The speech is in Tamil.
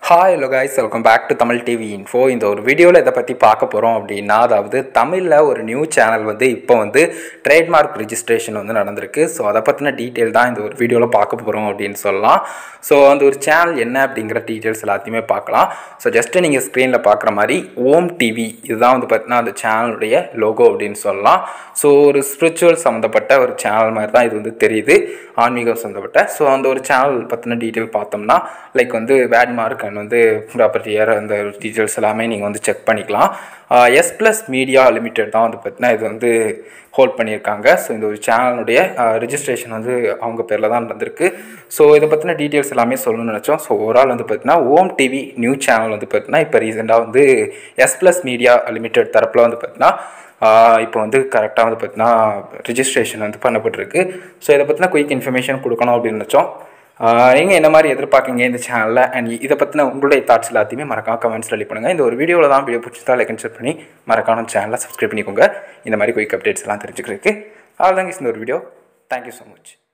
hi hello guys welcome back to Tamil TV info இந்த ஒரு வீடியோவில் இதை பற்றி பார்க்க போகிறோம் அப்படின்னா அதாவது தமிழில் ஒரு நியூ சேனல் வந்து இப்போ வந்து ட்ரேட்மார்க் ரிஜிஸ்ட்ரேஷன் வந்து நடந்திருக்கு ஸோ அதை பற்றின டீட்டெயில் தான் இந்த ஒரு வீடியோவில் பார்க்க போகிறோம் அப்படின்னு சொல்லலாம் ஸோ அந்த ஒரு சேனல் என்ன அப்படிங்கிற டீட்டெயில்ஸ் எல்லாத்தையுமே பார்க்கலாம் ஸோ ஜஸ்ட்டு நீங்கள் ஸ்க்ரீனில் பார்க்குற மாதிரி ஓம் டிவி இதுதான் வந்து பார்த்தீங்கன்னா அந்த சேனலுடைய லோகோ அப்படின்னு சொல்லலாம் ஸோ ஒரு ஸ்பிரிச்சுவல் சம்மந்தப்பட்ட ஒரு சேனல் மாதிரி தான் இது வந்து தெரியுது ஆன்மீகம் சம்மந்தப்பட்ட ஸோ அந்த ஒரு சேனல் பற்றின டீட்டெயில் பார்த்தோம்னா லைக் வந்து வேட்மார்க் அண்ட் வந்து ப்ராப்பர்ட்டி இயர் அந்த டீட்டெயில்ஸ் எல்லாமே நீங்கள் வந்து செக் பண்ணிக்கலாம் எஸ் ப்ளஸ் மீடியா லிமிடெட் தான் வந்து பார்த்தீங்கன்னா இது வந்து ஹோல்ட் பண்ணியிருக்காங்க ஸோ இந்த ஒரு சேனலுடைய ரிஜிஸ்ட்ரேஷன் வந்து அவங்க பேரில் தான் நடந்திருக்கு ஸோ இதை பற்றின டீட்டெயில்ஸ் எல்லாமே சொல்லணும்னு நினச்சோம் ஸோ ஓவரால் வந்து பார்த்தீங்கன்னா ஓம் டிவி நியூ சேனல் வந்து பார்த்தீங்கன்னா இப்போ ரீசெண்டாக வந்து எஸ் ப்ளஸ் மீடியா லிமிடெட் தரப்பில் வந்து பார்த்தீங்கன்னா இப்போ வந்து கரெக்டாக வந்து பார்த்தீங்கன்னா ரிஜிஸ்ட்ரேஷன் வந்து பண்ணப்பட்டிருக்கு ஸோ இதை பற்றின குயிக் இன்ஃபர்மேஷன் கொடுக்கணும் அப்படின்னு நினச்சோம் நீங்கள் என்ன மாதிரி எதிர்பார்க்குங்க இந்த சேனலில் அண்ட் இதை பற்றின உங்களுடைய தாட்ஸ் எல்லாத்தையுமே மறக்காம கமெண்ட்ஸில் ரெடி பண்ணுங்கள் இந்த ஒரு வீடியோவில் தான் வீடியோ பிடிச்சதா லைக் அண்ட் ஷேர் பண்ணி மறக்காம சேனலை சப்ஸ்கிரைப் பண்ணிக்கோங்க இந்த மாதிரி குயிக் அப்டேட்ஸ் எல்லாம் தெரிஞ்சுக்கிறதுக்கு அவ்வளோதாங்க இந்த ஒரு வீடியோ தேங்க்யூ ஸோ மச்